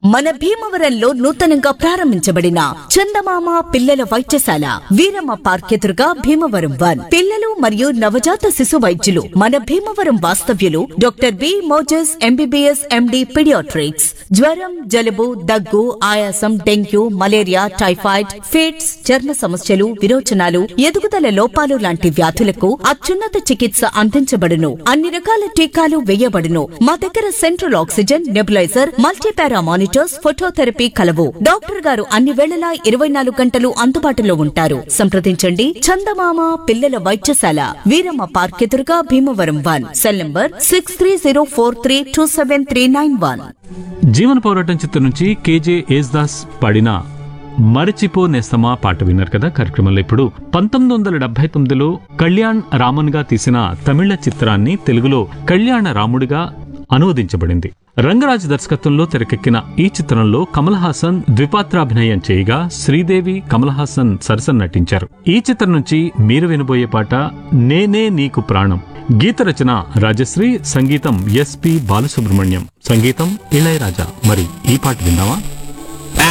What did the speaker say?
మన భీమవరంలో నూతనంగా ప్రారంభించబడిన చందమామ పిల్లల వైద్యశాల వీరమ్మ పార్క్ ఎదురుగా భీమవరం వన్ పిల్లలు మరియు నవజాత శిశు వైద్యులు మన భీమవరం వాస్తవ్యులు doctor B Moses M B B S M D paediatrics జ్వరం జలుబు దగ్గు ఆయాసం డెంగ్యూ మలేరియా టైఫాయిడ్ ఫిట్స్ చర్మ సమస్యలు విరోచనాలు ఎదుగుదల లోపాలు లాంటి వ్యాధులకు అత్యున్నత చికిత్స అందించబడును అన్ని రకాల టీకాలు వేయబడును మా దగ్గర central oxygen nebuliser multipara monitors phototherapy కలవు డాక్టర్ గారు అన్ని వేళలా ఇరవై నాలుగు గంటలు అందుబాటులో ఉంటారు సంప్రదించండి చందమామ పిల్లల వైద్యశాల వీరమ్మ పార్క్ ఎదురుగా Bhimavaram one cell number six three zero four three two seven three nine one Jeevana Poratam చిత్రం నుంచి కేజే యేసుదాస్ పాడిన మరచిపో నేస్తమా పాట విన్నారు కదా కార్యక్రమంలో ఇప్పుడు పంతొమ్మిది వందల డెబ్బై తొమ్మిదిలో కళ్యాణ్ రామన్ గా తీసిన తమిళ చిత్రాన్ని తెలుగులో కళ్యాణ రాముడిగా అనువదించబడింది రంగరాజ్ దర్శకత్వంలో తెరకెక్కిన ఈ చిత్రంలో కమల్ హాసన్ ద్విపాత్రాభినయం చేయగా శ్రీదేవి కమల్ హాసన్ సరసన నటించారు ఈ చిత్రం నుంచి మీరు వినబోయే పాట నేనే నీకు ప్రాణం గీత రచన రాజశ్రీ సంగీతం ఎస్పి బాలసుబ్రహ్మణ్యం సంగీతం ఇళయరాజా మరి ఈ పాట విందామా